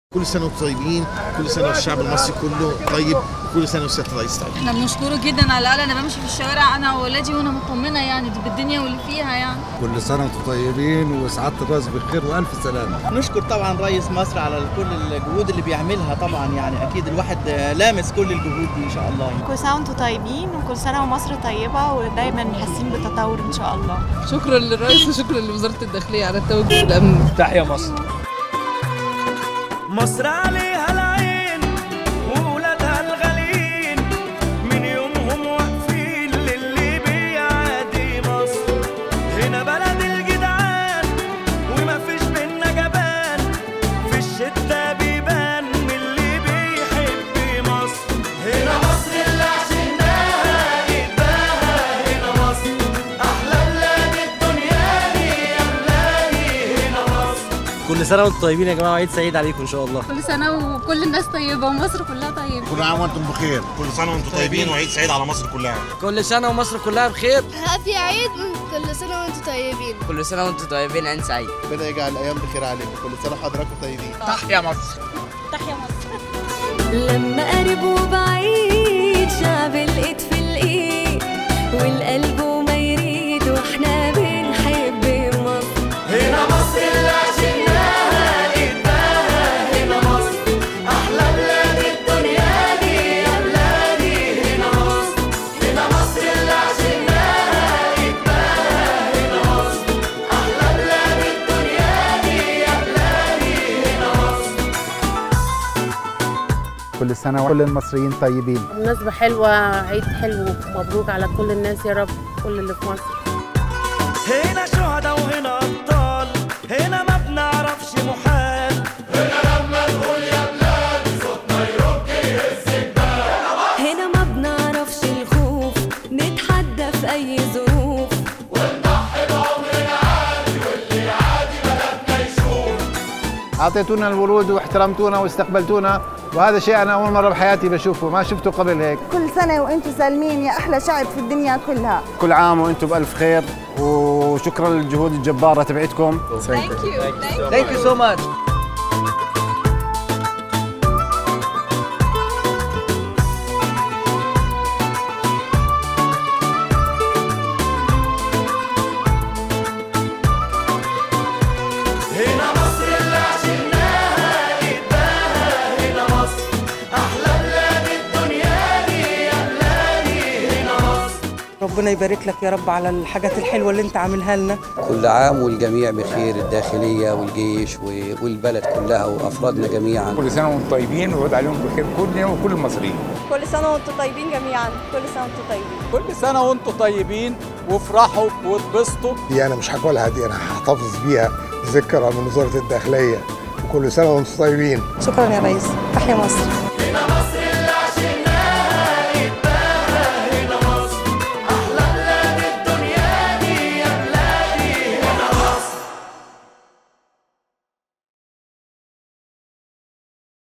كل سنه وانتم طيبين كل سنه والشعب المصري كله طيب كل سنه والسياده الرئيس طيب احنا بنشكره جدا على الاقل انا بمشي في الشوارع انا واولادي وانا مطمنه يعني دي بالدنيا واللي فيها يعني كل سنه وانتم طيبين وسعاده الراس بخير والف سلامه نشكر طبعا رئيس مصر على كل الجهود اللي بيعملها طبعا يعني اكيد الواحد لامس كل الجهود دي ان شاء الله كل سنه وانتم طيبين وكل سنه ومصر طيبه ودايما حاسين بالتطور ان شاء الله شكرا للرئيس وشكرا لوزاره الداخليه على التوجه والامن تحيا مصر مصر عليها العين وولادها الغاليين من يومهم واقفين للي بيعادي مصر هنا بلد الجدعان وما فيش بينا جبان في الشتا بيبان من اللي بيحب مصر هنا مصر اللي عشناها قدها هنا مصر احلى بلاد الدنيا دي يا بلادي هنا مصر كل سنه وانتم طيبين يا جماعه وعيد سعيد عليكم ان شاء الله كل سنه وكل الناس طيبه ومصر كلها طيبه كل عام وانتم بخير كل سنه وانتم طيبين وعيد سعيد على مصر كلها كل سنه ومصر كلها بخير هابي عيد كل سنة وانتم طيبين كل سنه وانتم طيبين عيد سعيد ربنا يجعل الايام بخير عليكم كل سنه وحضراتكم طيبين تحيا مصر تحيا مصر لما قرب وبعيد شعب الايد في الايد والقلب وما يريد واحنا بنحب مصر هنا مصر اللي عشناها قدها هنا مصر احلى بلاد الدنيا دي يا بلادي هنا مصر هنا مصر اللي عشناها قدها هنا مصر احلى بلاد الدنيا دي يا بلادي هنا مصر كل سنه وكل المصريين طيبين مناسبه حلوه عيد حلو مبروك على كل الناس يا رب كل اللي في مصر هنا شهداء وهنا ابطال هنا ما بنعرفش محال هنا ما بنعرفش الخوف نتحدى في اي ظروف اعطيتونا الورود واحترمتونا واستقبلتونا وهذا شيء انا اول مره بحياتي بشوفه ما شفته قبل هيك كل سنه وانتم سالمين يا احلى شعب في الدنيا كلها كل عام وانتم بالف خير وشكرا للجهود الجباره تبعتكم ثانك يو ثانك يو سو ماتش هنا مصر اللي عشناها قدها هنا مصر احلى بلاد الدنيا دي يا بلادي هنا مصر ربنا يبارك لك يا رب على الحاجات الحلوه اللي انت عاملها لنا كل عام والجميع بخير الداخليه والجيش والبلد كلها وافرادنا جميعا كل سنه وانتم طيبين ويعود عليهم بخير كلنا وكل المصريين كل سنه وانتم طيبين جميعا كل سنه وانتم طيبين كل سنه وانتم طيبين وافرحوا واتبسطوا دي انا مش هقولها دي انا هحتفظ بيها ذكرى من وزاره الداخليه وكل سنه وانتم طيبين شكرا يا ريس تحيا مصر